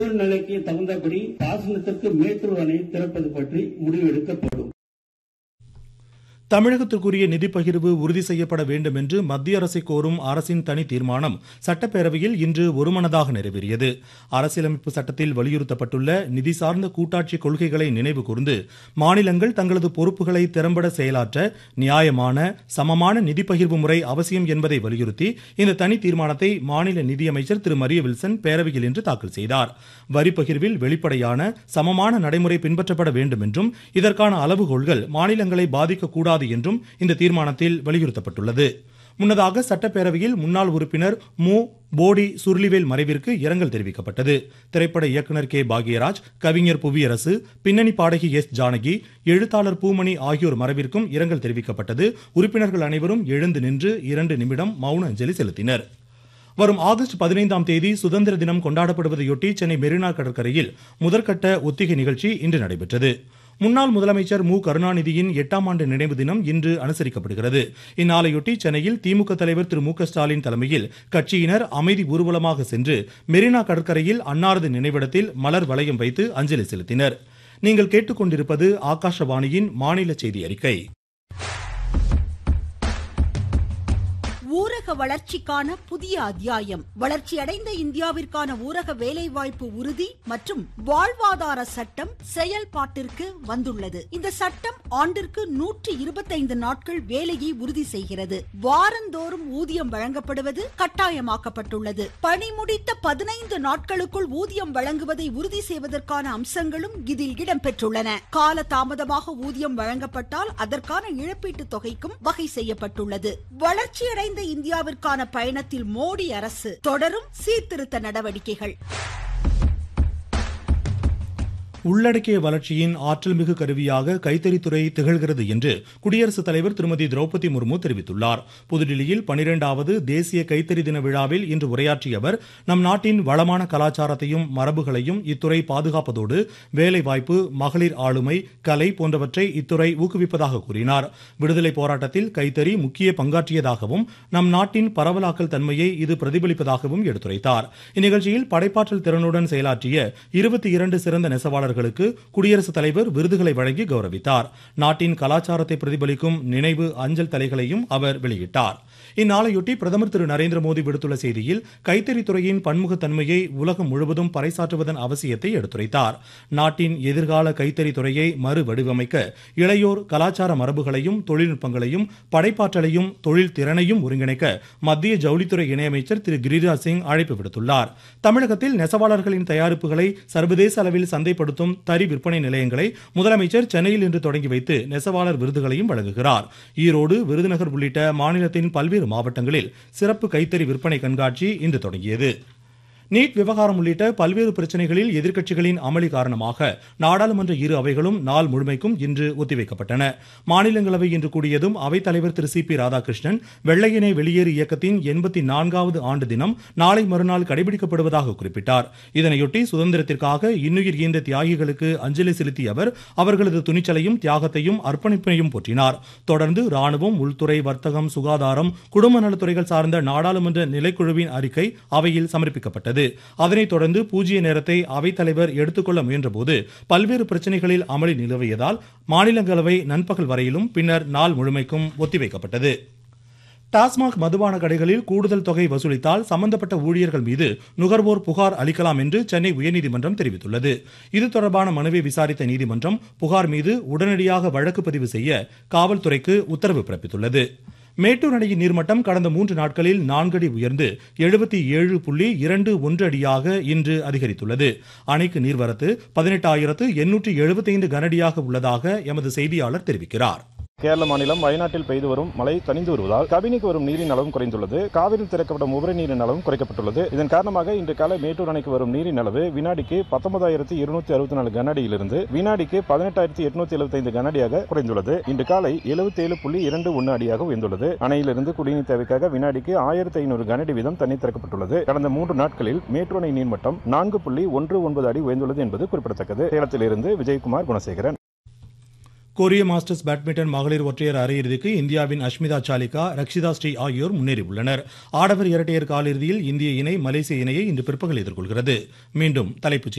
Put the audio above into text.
சூழ்நிலைக்கு தகுந்தபடி பாசனத்திற்கு மேட்டூர் அணை திறப்பது பற்றி முடிவெடுக்கப்படும் தமிழகத்திற்குரிய நிதி பகிர்வு உறுதி செய்யப்பட வேண்டும் என்று மத்திய அரசை கோரும் அரசின் தனி தீர்மானம் சட்டப்பேரவையில் இன்று ஒருமனதாக நிறைவேறியது அரசியலமைப்பு சட்டத்தில் வலியுறுத்தப்பட்டுள்ள நிதி சார்ந்த கூட்டாட்சி கொள்கைகளை நினைவு கூர்ந்து மாநிலங்கள் தங்களது பொறுப்புகளை திறம்பட செயலாற்ற நியாயமான சமமான நிதி பகிர்வு முறை அவசியம் என்பதை வலியுறுத்தி இந்த தனி தீர்மானத்தை மாநில நிதியமைச்சர் திரு மரிய வில்சன் பேரவையில் இன்று தாக்கல் செய்தார் வரி பகிர்வில் வெளிப்படையான சமமான நடைமுறை பின்பற்றப்பட வேண்டும் என்றும் இதற்கான அளவுகோல்கள் மாநிலங்களை பாதிக்கக்கூடாது என்றும் இந்த தீர்மானத்தில் வலியுறுத்தப்பட்டுள்ளது முன்னதாக சட்டப்பேரவையில் முன்னாள் உறுப்பினர் மு போடி சுர்லிவேல் மறைவிற்கு இரங்கல் தெரிவிக்கப்பட்டது திரைப்பட இயக்குனர் கே பாக்யராஜ் கவிஞர் புவியரசு பின்னணி பாடகி எஸ் ஜானகி எழுத்தாளர் பூமணி ஆகியோர் மறைவிற்கும் இரங்கல் தெரிவிக்கப்பட்டது உறுப்பினர்கள் அனைவரும் எழுந்து நின்று இரண்டு நிமிடம் மௌன அஞ்சலி செலுத்தினர் வரும் ஆகஸ்ட் பதினைந்தாம் தேதி சுதந்திர தினம் கொண்டாடப்படுவதையொட்டி சென்னை மெரினா கடற்கரையில் முதற்கட்ட ஒத்திகை நிகழ்ச்சி இன்று நடைபெற்றது முன்னாள் முதலமைச்சர் மு கருணாநிதியின் எட்டாம் ஆண்டு நினைவு தினம் இன்று அனுசரிக்கப்படுகிறது இந்நாளையொட்டி சென்னையில் திமுக தலைவர் திரு மு க ஸ்டாலின் தலைமையில் கட்சியினர் அமைதி ஊர்வலமாக சென்று மெரினா கடற்கரையில் அன்னாரது நினைவிடத்தில் மலர் வளையம் வைத்து அஞ்சலி செலுத்தினர் நீங்கள் கேட்டுக்கொண்டிருப்பது ஆகாஷவாணியின் மாநில செய்தி அறிக்கை ஊரக வளர்ச்சிக்கான புதிய அத்தியாயம் வளர்ச்சியடைந்த இந்தியாவிற்கான ஊரக வேலைவாய்ப்பு உறுதி மற்றும் வாழ்வாதார சட்டம் செயல்பாட்டிற்கு வந்துள்ளது இந்த சட்டம் ஆண்டிற்கு நூற்றி இருபத்தைந்து நாட்கள் வேலையை உறுதி செய்கிறது வாரந்தோறும் ஊதியம் வழங்கப்படுவது கட்டாயமாக்கப்பட்டுள்ளது பணி முடித்த பதினைந்து நாட்களுக்குள் ஊதியம் வழங்குவதை உறுதி செய்வதற்கான அம்சங்களும் இதில் இடம்பெற்றுள்ளன கால தாமதமாக ஊதியம் வழங்கப்பட்டால் அதற்கான இழப்பீட்டுத் தொகைக்கும் வகை செய்யப்பட்டுள்ளது வளர்ச்சியடைந்த இந்தியாவிற்கான பயணத்தில் மோடி அரசு தொடரும் சீர்திருத்த நடவடிக்கைகள் உள்ளடக்கிய வளர்ச்சியின் ஆற்றல் மிகு கருவியாக கைத்தறித்துறை திகழ்கிறது என்று குடியரசுத் தலைவர் திருமதி திரௌபதி முர்மு தெரிவித்துள்ளார் புதுடில்லியில் பனிரெண்டாவது தேசிய கைத்தறி தின விழாவில் இன்று உரையாற்றிய அவர் நம் நாட்டின் வளமான கலாச்சாரத்தையும் மரபுகளையும் இத்துறை பாதுகாப்பதோடு வேலைவாய்ப்பு மகளிர் ஆளுமை கலை போன்றவற்றை இத்துறை ஊக்குவிப்பதாக கூறினார் விடுதலை போராட்டத்தில் கைத்தறி முக்கிய பங்காற்றியதாகவும் நம் நாட்டின் பரவலாக்கல் தன்மையை இது பிரதிபலிப்பதாகவும் எடுத்துரைத்தார் இந்நிகழ்ச்சியில் படைப்பாற்றல் திறனுடன் செயலாற்றிய இருபத்தி இரண்டு சிறந்த நெசவாளர் மாணவர்களுக்கு குடியரசுத் தலைவர் விருதுகளை வழங்கி கௌரவித்தார் நாட்டின் கலாச்சாரத்தை பிரதிபலிக்கும் நினைவு அஞ்சல் தலைகளையும் அவர் வெளியிட்டார் இந்நாளையொட்டி பிரதமர் திரு நரேந்திர மோடி விடுத்துள்ள செய்தியில் கைத்தறித்துறையின் பன்முகத்தன்மையை உலகம் முழுவதும் பறைசாற்றுவதன் அவசியத்தை எடுத்துரைத்தார் நாட்டின் எதிர்கால கைத்தறி துறையை மறு வடிவமைக்க இளையோர் கலாச்சார மரபுகளையும் தொழில்நுட்பங்களையும் படைப்பாற்றலையும் தொழில் திறனையும் ஒருங்கிணைக்க மத்திய ஜவுளித்துறை இணையமைச்சர் திரு கிரிராஜ் சிங் அழைப்பு விடுத்துள்ளார் தமிழகத்தில் நெசவாளர்களின் தயாரிப்புகளை சர்வதேச அளவில் சந்தைப்படுத்தும் தறி விற்பனை நிலையங்களை முதலமைச்சர் சென்னையில் இன்று தொடங்கி வைத்து நெசவாளர் விருதுகளையும் வழங்குகிறார் ஈரோடு விருதுநகர் உள்ளிட்ட மாநிலத்தின் பல்வேறு மாவட்டங்களில் சிறப்பு கைத்தறி விற்பனை கண்காட்சி இன்று தொடங்கியது நீட் விவகாரம் உள்ளிட்ட பல்வேறு பிரச்சனைகளில் எதிர்க்கட்சிகளின் அமளி காரணமாக நாடாளுமன்ற இரு அவைகளும் நாள் முழுமைக்கும் இன்று ஒத்திவைக்கப்பட்டன மாநிலங்களவை இன்று கூடியதும் அவைத்தலைவர் திரு சி பி ராதாகிருஷ்ணன் வெள்ளையனே வெளியேறு இயக்கத்தின் எண்பத்தி நான்காவது ஆண்டு தினம் நாளை மறுநாள் கடைபிடிக்கப்படுவதாக குறிப்பிட்டார் இதனையொட்டி சுதந்திரத்திற்காக இன்னுயிர் ஈந்த தியாகிகளுக்கு அஞ்சலி செலுத்திய அவர் அவர்களது துணிச்சலையும் தியாகத்தையும் அர்ப்பணிப்பையும் போற்றினார் தொடர்ந்து ராணுவம் உள்துறை வர்த்தகம் சுகாதாரம் குடும்ப நலத்துறைகள் சார்ந்த நாடாளுமன்ற நிலைக்குழுவின் அறிக்கை அவையில் சமர்ப்பிக்கப்பட்டது அதனைத் தொடர்ந்து பூஜ்ய நேரத்தை அவைத்தலைவர் எடுத்துக்கொள்ள முயன்றபோது பல்வேறு பிரச்சனைகளில் அமளி நிலவியதால் மாநிலங்களவை நண்பகல் வரையிலும் பின்னர் நாள் முழுமைக்கும் ஒத்திவைக்கப்பட்டது டாஸ்மாக் மதுபான கடைகளில் கூடுதல் தொகை வசூலித்தால் சம்பந்தப்பட்ட ஊழியர்கள் மீது நுகர்வோர் புகார் அளிக்கலாம் என்று சென்னை உயர்நீதிமன்றம் தெரிவித்துள்ளது இது தொடர்பான மனுவை விசாரித்த நீதிமன்றம் புகார் மீது உடனடியாக வழக்கு பதிவு செய்ய காவல்துறைக்கு உத்தரவு பிறப்பித்துள்ளது மேட்டூர் அணையின் நீர்மட்டம் கடந்த மூன்று நாட்களில் நான்கு அடி உயர்ந்து எழுபத்தி ஏழு புள்ளி இரண்டு ஒன்று அடியாக இன்று அதிகரித்துள்ளது அணைக்கு நீர்வரத்து பதினெட்டாயிரத்து எண்ணூற்றி எழுபத்தைந்து கனஅடியாக உள்ளதாக எமது செய்தியாளர் தெரிவிக்கிறார் கேரள மாநிலம் வயநாட்டில் பெய்து வரும் மழை தணிந்து வருவதால் கபினிக்கு வரும் நீரின் அளவும் குறைந்துள்ளது காவிரியில் திறக்கப்படும் உபரி நீரின் அளவும் குறைக்கப்பட்டுள்ளது இதன் காரணமாக இன்று காலை மேட்டூர் அணைக்கு வரும் நீரின் அளவு வினாடிக்கு பத்தொன்பதாயிரத்தி இருநூத்தி அறுபத்தி நாலு கனஅடியிலிருந்து வினாடிக்கு பதினெட்டாயிரத்தி எட்நூத்தி எழுபத்தைந்து கனஅடியாக குறைந்துள்ளது இன்று காலை எழுபத்தி ஏழு புள்ளி இரண்டு ஒன்று அடியாக உயர்ந்துள்ளது அணையிலிருந்து குடிநீர் தேவைக்காக வினாடிக்கு ஆயிரத்தி ஐநூறு கனஅடி வீதம் தண்ணீர் திறக்கப்பட்டுள்ளது கடந்த மூன்று நாட்களில் மேட்டூர் அணை நீர்மட்டம் நான்கு புள்ளி ஒன்று ஒன்பது அடி உயர்ந்துள்ளது என்பது குறிப்பிடத்தக்கது சேலத்திலிருந்து விஜயகுமார் குணசேகரன் கொரிய மாஸ்டர்ஸ் பேட்மிண்டன் மகளிர் ஒற்றையர் அரையிறுதிக்கு இந்தியாவின் அஷ்மிதா சாலிகா ரக்ஷிதா ஸ்ரீ ஆகியோர் முன்னேறியுள்ளனர் ஆடவர் இரட்டையர் காலிறுதியில் இந்திய இணை மலேசிய இணையை இன்று பிற்பகல் எதிர்கொள்கிறது மீண்டும் தலைப்புச்